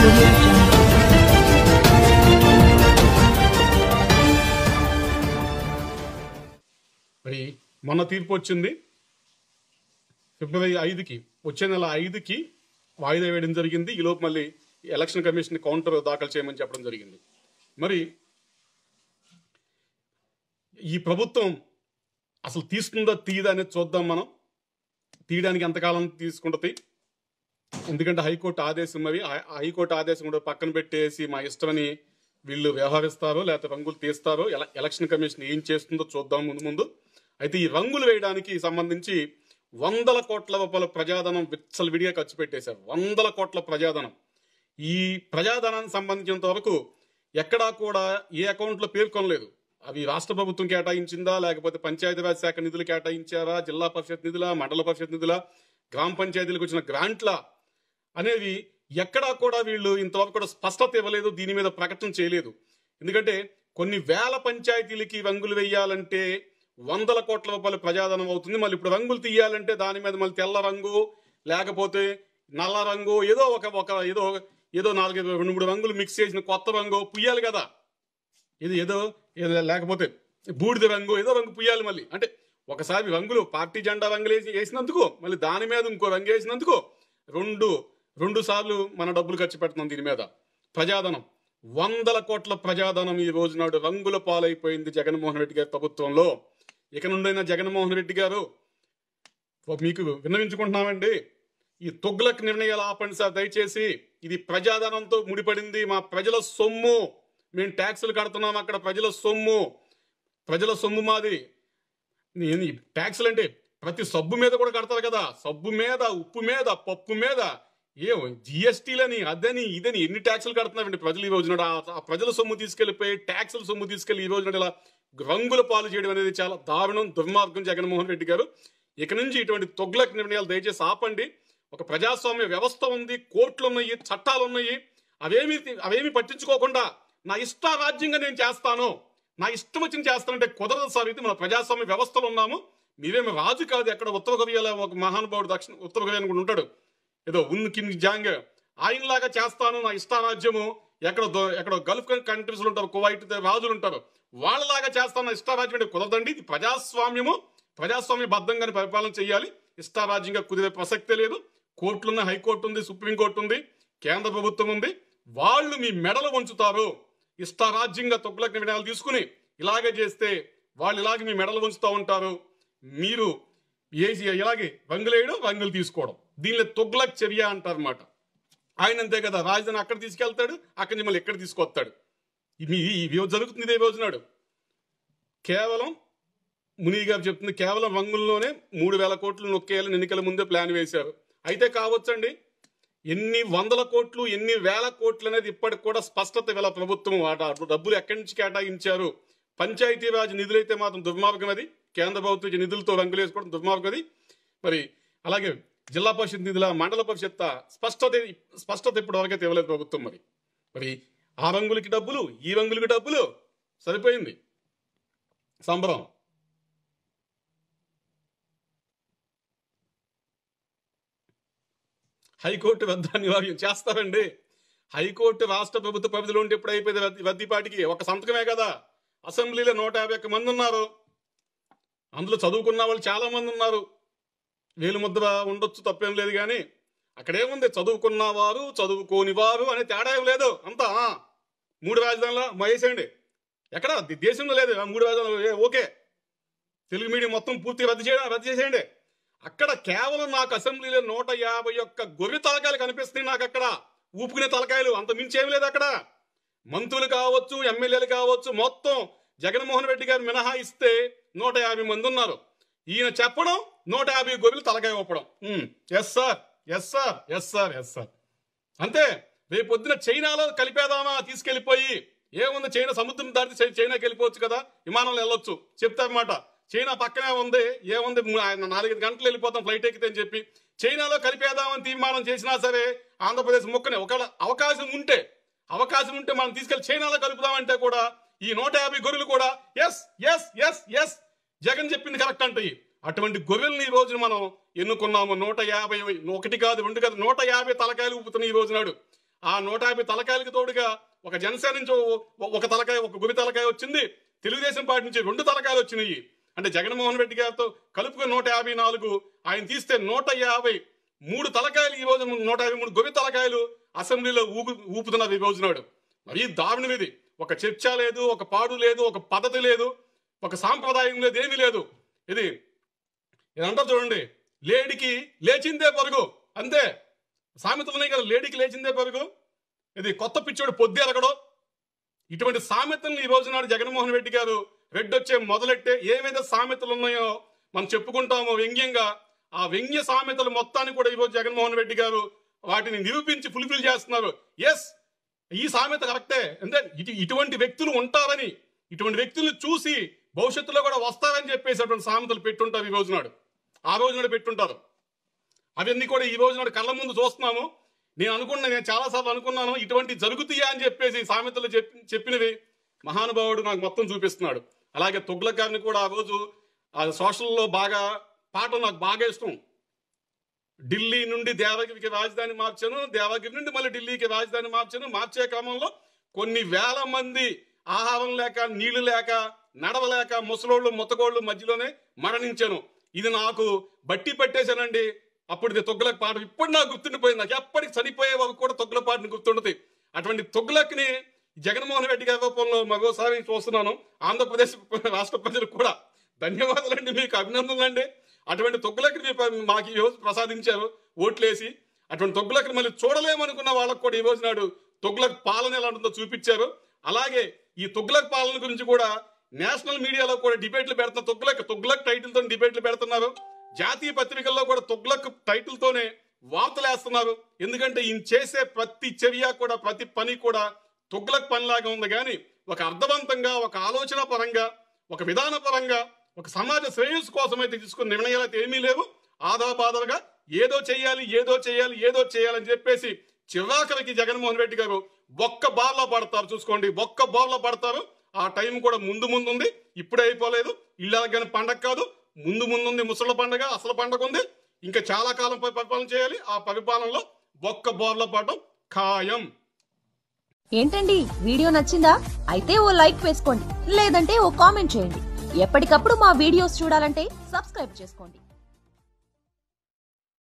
audio jungle. మరి మొన్న తీర్పు వచ్చింది ఫిబ్రవరి ఐదుకి వచ్చే నెల ఐదుకి వాయిదా వేయడం జరిగింది ఈలోపు మళ్ళీ ఎలక్షన్ కమిషన్ కౌంటర్ దాఖలు చేయమని చెప్పడం జరిగింది మరి ఈ ప్రభుత్వం అసలు తీసుకుందా తీయదా అనేది చూద్దాం మనం తీయడానికి ఎంతకాలం తీసుకుంటుంది ఎందుకంటే హైకోర్టు ఆదేశం అవి ఆ- హైకోర్టు ఆదేశం కూడా పక్కన పెట్టేసి మా ఇష్టమని వీళ్ళు వ్యవహరిస్తారో లేకపోతే రంగులు తీస్తారో ఎల- ఎలక్షన్ కమిషన్ ఏం చేస్తుందో చూద్దాం ముందు ముందు అయితే ఈ రంగులు వేయడానికి సంబంధించి వందల కోట్ల రూపాయల ప్రజాధనం విచ్చలవిడిగా ఖర్చు పెట్టేశారు వందల కోట్ల ప్రజాధనం ఈ ప్రజాధనానికి సంబంధించినంత వరకు ఎక్కడా కూడా ఏ అకౌంట్లో పేర్కొనలేదు అవి రాష్ట్ర ప్రభుత్వం కేటాయించిందా లేకపోతే పంచాయతీరాజ్ శాఖ నిధులు కేటాయించారా జిల్లా పరిషత్ నిధుల మండల పరిషత్ నిధుల గ్రామ పంచాయతీలకు వచ్చిన గ్రాంట్ల అనేవి ఎక్కడా కూడా వీళ్ళు ఇంతవరకు కూడా స్పష్టత ఇవ్వలేదు దీని మీద ప్రకటన చేయలేదు ఎందుకంటే కొన్ని వేల పంచాయతీలకి రంగులు వేయాలంటే వందల కోట్ల రూపాయల ప్రజాధనం అవుతుంది మళ్ళీ ఇప్పుడు రంగులు తీయాలంటే దాని మీద మళ్ళీ తెల్ల రంగు లేకపోతే నల్ల రంగు ఏదో ఒక ఒక ఏదో ఏదో నాలుగైదు రెండు మూడు రంగులు మిక్స్ చేసిన కొత్త రంగు పుయ్యాలి కదా ఇది ఏదో ఏదో లేకపోతే బూడిద రంగు ఏదో రంగు పుయ్యాలి మళ్ళీ అంటే ఒకసారి రంగులు పార్టీ జెండా రంగులు వేసి వేసినందుకు మళ్ళీ దాని మీద ఇంకో రంగు వేసినందుకు రెండు రెండు సార్లు మన డబ్బులు ఖర్చు పెడుతున్నాం దీని మీద ప్రజాధనం వందల కోట్ల ప్రజాధనం ఈ రోజు నాడు రంగుల పాలైపోయింది జగన్మోహన్ రెడ్డి గారి ప్రభుత్వంలో ఇక నుండైనా జగన్మోహన్ రెడ్డి గారు మీకు విన్నవించుకుంటున్నామండి ఈ తొగ్లక్ నిర్ణయాలు ఆపండి సార్ దయచేసి ఇది ప్రజాధనంతో ముడిపడింది మా ప్రజల సొమ్ము మేము ట్యాక్సులు కడుతున్నాం అక్కడ ప్రజల సొమ్ము ప్రజల సొమ్ము మాది నేను ఈ ట్యాక్సులు అంటే ప్రతి సబ్బు మీద కూడా కడతారు కదా సబ్బు మీద ఉప్పు మీద పప్పు మీద ఏ జిఎస్టీలని అదని ఇదని ఎన్ని ట్యాక్సులు కడుతున్నారండి ప్రజలు ఈ రోజున ఆ ప్రజల సొమ్ము తీసుకెళ్లిపోయి ట్యాక్సుల సొమ్ము తీసుకెళ్లి ఈ రోజున ఇలా రంగుల పాలు చేయడం అనేది చాలా దారుణం దుర్మార్గం జగన్మోహన్ రెడ్డి గారు ఇక నుంచి ఇటువంటి తొగ్లక్ నిర్ణయాలు దయచేసి ఆపండి ఒక ప్రజాస్వామ్య వ్యవస్థ ఉంది కోర్టులు ఉన్నాయి చట్టాలు ఉన్నాయి అవేమి అవేమి పట్టించుకోకుండా నా ఇష్ట రాజ్యంగా నేను చేస్తాను నా ఇష్టం వచ్చిన చేస్తానంటే కుదరదు సార్ ఇది మన ప్రజాస్వామ్య వ్యవస్థలో ఉన్నాము మీరేమి రాజు కాదు ఎక్కడ ఉత్తర కొరియాలో ఒక మహానుభావుడు దక్షిణ ఉత్తర కొరియా అనుకుంటూ ఉంటాడు ఏదో ఉన్ కిన్ జాంగ్ ఆయనలాగా చేస్తాను నా ఇష్టారాజ్యము ఎక్కడ దొ- ఎక్కడ గల్ఫ్ కంట్రీస్ ఉంటారు కువైట్ రాజులు ఉంటారు వాళ్ళలాగా చేస్తాను నా ఇష్టారాజ్యం అంటే కుదరదండి ఇది ప్రజాస్వామ్యము ప్రజాస్వామ్య బద్ధంగానే పరిపాలన చేయాలి ఇష్టారాజ్యంగా కుదిరే ప్రసక్తే లేదు కోర్టులు ఉన్నాయి హైకోర్టు ఉంది సుప్రీంకోర్టు ఉంది కేంద్ర ప్రభుత్వం ఉంది వాళ్ళు మీ మెడలు వంచుతారు ఇష్టారాజ్యంగా తొక్కులకు నిర్ణయాలు తీసుకుని ఇలాగే చేస్తే వాళ్ళు ఇలాగే మీ మెడలు వంచుతూ ఉంటారు మీరు ఏ ఇలాగే రంగులేయడం రంగులు తీసుకోవడం దీనిలో తొగ్లక్ చర్య అంటారన్నమాట ఆయన అంతే కదా రాజధాని అక్కడ తీసుకెళ్తాడు అక్కడి నుంచి మళ్ళీ ఎక్కడ తీసుకొస్తాడు ఇది ఈ రోజు జరుగుతుంది ఇదే రోజు నాడు కేవలం ముని గారు చెప్తుంది కేవలం రంగుల్లోనే మూడు వేల కోట్లు నొక్కేయాలని ఎన్నికల ముందే ప్లాన్ వేశారు అయితే కావచ్చండి ఎన్ని వందల కోట్లు ఎన్ని వేల కోట్లు అనేది ఇప్పటికి కూడా స్పష్టత ఇవ్వాల ప్రభుత్వం వాటా డబ్బులు ఎక్కడి నుంచి కేటాయించారు పంచాయతీరాజ్ నిధులైతే మాత్రం దుర్మార్గం అది కేంద్ర ప్రభుత్వం ఇచ్చే నిధులతో రంగులు వేసుకోవడం దుర్మార్గం అది మరి అలాగే జిల్లా పరిషత్ నిధుల మండల పరిషత్ స్పష్టత స్పష్టత ఇప్పటి వరకైతే ఇవ్వలేదు ప్రభుత్వం మరి మరి ఆ రంగులకి డబ్బులు ఈ రంగులకి డబ్బులు సరిపోయింది సంబరం హైకోర్టు వద్ద అనివార్యం చేస్తారండి హైకోర్టు రాష్ట్ర ప్రభుత్వ పరిధిలో ఉంటే ఎప్పుడు అయిపోయింది వద్ద- వద్దిపాటికి ఒక సంతకమే కదా అసెంబ్లీలో నూట యాభై ఒక్క మంది ఉన్నారు అందులో చదువుకున్న వాళ్ళు చాలా మంది ఉన్నారు వేలు ముద్ర ఉండొచ్చు తప్పేం లేదు కానీ అక్కడేముంది చదువుకున్న వారు చదువుకోని వారు అనే తేడా ఏం లేదు అంతా ఆ, మూడు రాజధానుల వేసేయండి ఎక్కడ ది- దేశంలో లేదు ఆ మూడు రాజధానులు ఏ, ఓకే తెలుగు మీడియం మొత్తం పూర్తిగా రద్దు చేయడం రద్దు చేసేయండి అక్కడ కేవలం నాకు అసెంబ్లీలో నూట యాభై ఒక్క గొర్రె తలకాయలు కనిపిస్తున్నాయి నాకు అక్కడ ఊపుకునే తలకాయలు అంత మించి ఏం లేదు అక్కడ మంత్రులు కావచ్చు ఎమ్మెల్యేలు కావచ్చు మొత్తం జగన్మోహన్ రెడ్డి గారు మినహాయిస్తే నూట యాభై మంది ఉన్నారు ఈయన చెప్పడం నూట యాభై గొర్రెలు తలకాయ ఊపడం yes sir yes sir yes sir yes sir అంతే రేపు పొద్దున చైనాలో కలిపేదామా తీసుకెళ్లిపోయి ఏముంది చైనా సముద్రం దాటి చై- చైనాకి వెళ్ళిపోవచ్చు కదా విమానంలో వెళ్ళొచ్చు చెప్తారన్నమాట చైనా పక్కనే ఉంది ఏముంది ము- ఆయన నాలుగైదు గంటలు వెళ్ళిపోతాం ఫ్లైట్ ఎక్కితే అని చెప్పి చైనాలో కలిపేద్దామని తీర్మానం చేసినా సరే ఆంధ్రప్రదేశ్ మొక్కనే ఒకవేళ అవకాశం ఉంటే అవకాశం ఉంటే మనం తీసుకెళ్లి చైనాలో కలుపుదామంటే కూడా ఈ నూట యాభై గొర్రెలు కూడా yes yes yes yes Jagan చెప్పింది కరెక్ట్ అంటాయి అటువంటి గొర్రెల్ని ఈ రోజున మనం ఎన్నుకున్నాము నూట యాభై ఒకటి కాదు రెండు కాదు నూట యాభై తలకాయలు ఊపుతున్నాయి ఈ రోజు నాడు ఆ నూట యాభై తలకాయలకు తోడుగా ఒక జనసేన నుంచి ఓ- ఒక తలకాయ ఒక గురి తలకాయ వచ్చింది తెలుగుదేశం పార్టీ నుంచి రెండు తలకాయలు వచ్చినాయి అంటే జగన్మోహన్ రెడ్డి గారితో కలుపుకొని నూట యాభై నాలుగు ఆయన తీస్తే నూట యాభై మూడు తలకాయలు ఈ రోజు నూట యాభై మూడు గొవి తలకాయలు అసెంబ్లీలో ఊపు ఊపుతున్నారు ఈ రోజు నాడు మరీ దారుణం ఇది ఒక చర్చ లేదు ఒక పాడు లేదు ఒక పద్ధతి లేదు ఒక సాంప్రదాయం లేదు ఏమీ లేదు ఇది ఇది అంటారు చూడండి లేడికి లేచిందే పరుగు అంతే సామెతలు ఉన్నాయి కదా లేడీకి లేచిందే పరుగు ఇది కొత్త పిచ్చోడు పొద్దు ఎరగడం ఇటువంటి సామెతలను ఈ రోజు నాడు జగన్మోహన్ రెడ్డి గారు రెడ్డొచ్చే మొదలెట్టే ఏవైతే సామెతలు ఉన్నాయో మనం చెప్పుకుంటామో వ్యంగ్యంగా ఆ వ్యంగ్య సామెతలు మొత్తాన్ని కూడా ఈరోజు జగన్మోహన్ రెడ్డి గారు వాటిని నిరూపించి ఫుల్ఫిల్ చేస్తున్నారు ఎస్ ఈ సామెత కరెక్టే అంటే ఇటు ఇటువంటి వ్యక్తులు ఉంటారని ఇటువంటి వ్యక్తులను చూసి భవిష్యత్తులో కూడా వస్తారని చెప్పేసి అటువంటి సామెతలు పెట్టుంటారు ఈ రోజు నాడు ఆ రోజు నాడు పెట్టుంటారు అవన్నీ కూడా ఈ రోజు నాడు కళ్ళ ముందు చూస్తున్నాము నేను అనుకున్నా నేను చాలాసార్లు అనుకున్నాను ఇటువంటి జరుగుతాయా అని చెప్పేసి సామెతలు చెప్పి చెప్పినవి మహానుభావుడు నాకు మొత్తం చూపిస్తున్నాడు అలాగే తుగ్లక్ గారిని కూడా ఆ రోజు ఆ సోషల్లో బాగా పాట నాకు బాగా ఇష్టం ఢిల్లీ నుండి దేవగిరికి రాజధాని మార్చాను దేవగిరి నుండి మళ్ళీ ఢిల్లీకి రాజధాని మార్చాను మార్చే క్రమంలో కొన్ని వేల మంది ఆహారం లేక నీళ్లు లేక నడవలేక ముసలోళ్ళు ముతగోళ్ళు మధ్యలోనే మరణించాను ఇది నాకు బట్టి పెట్టేశానండి అప్పుడు ఇది తొగ్గులక్ పాట ఇప్పుడు నాకు గుర్తుండిపోయింది నాకు ఎప్పటికి చనిపోయే వరకు కూడా తొగ్గుల పాటని గుర్తుండదు అటువంటి తొగ్గులక్ని జగన్మోహన్ రెడ్డి గారి రూపంలో మరోసారి చూస్తున్నాను ఆంధ్రప్రదేశ్ రాష్ట్ర ప్రజలకు కూడా ధన్యవాదాలండి మీకు అభినందనలండి అటువంటి తొగ్గులకి మీరు మాకు ఈ రోజు ప్రసాదించారు ఓట్లేసి అటువంటి తొగ్గులకి మళ్ళీ చూడలేమనుకున్న వాళ్ళకు కూడా ఈ రోజు నాడు తొగ్గులక్ పాలన ఎలా ఉంటుందో చూపించారు అలాగే ఈ తొగ్గులక్ పాలన గురించి కూడా నేషనల్ మీడియాలో కూడా డిబేట్లు పెడుతున్న తొగ్గులక్ తొగ్గులక్ టైటిల్ తో డిబేట్లు పెడుతున్నారు జాతీయ పత్రికల్లో కూడా తొగ్గులక్ టైటిల్ తోనే వార్తలు వేస్తున్నారు ఎందుకంటే ఈయన చేసే ప్రతి చర్య కూడా ప్రతి పని కూడా తొగ్గులక్ పనిలాగా ఉంది కానీ ఒక అర్థవంతంగా ఒక ఆలోచన పరంగా ఒక విధాన పరంగా ఒక సమాజ శ్రేయస్సు కోసం అయితే తీసుకున్న నిర్ణయాలు అయితే ఏమీ లేవు ఆధాబాధలుగా ఏదో చేయాలి ఏదో చేయాలి ఏదో చేయాలని చెప్పేసి చిరాకరికి జగన్మోహన్ రెడ్డి గారు ఒక్క బార్లో పడతారు చూసుకోండి ఒక్క బార్లో పడతారు ఆ టైం కూడా ముందు ముందు ఉంది ఇప్పుడే అయిపోలేదు ఇళ్ళ కానీ పండగ కాదు ముందు ముందు ఉంది ముసళ్ళ పండగ అసలు పండగ ఉంది ఇంకా చాలా కాలం పరి- పరిపాలన చేయాలి ఆ పరిపాలనలో ఒక్క బోర్లో పడటం ఖాయం ఏంటండి వీడియో నచ్చిందా అయితే ఓ లైక్ వేసుకోండి లేదంటే ఓ కామెంట్ చేయండి ఎప్పటికప్పుడు మా వీడియోస్ చూడాలంటే సబ్స్క్రైబ్ చేసుకోండి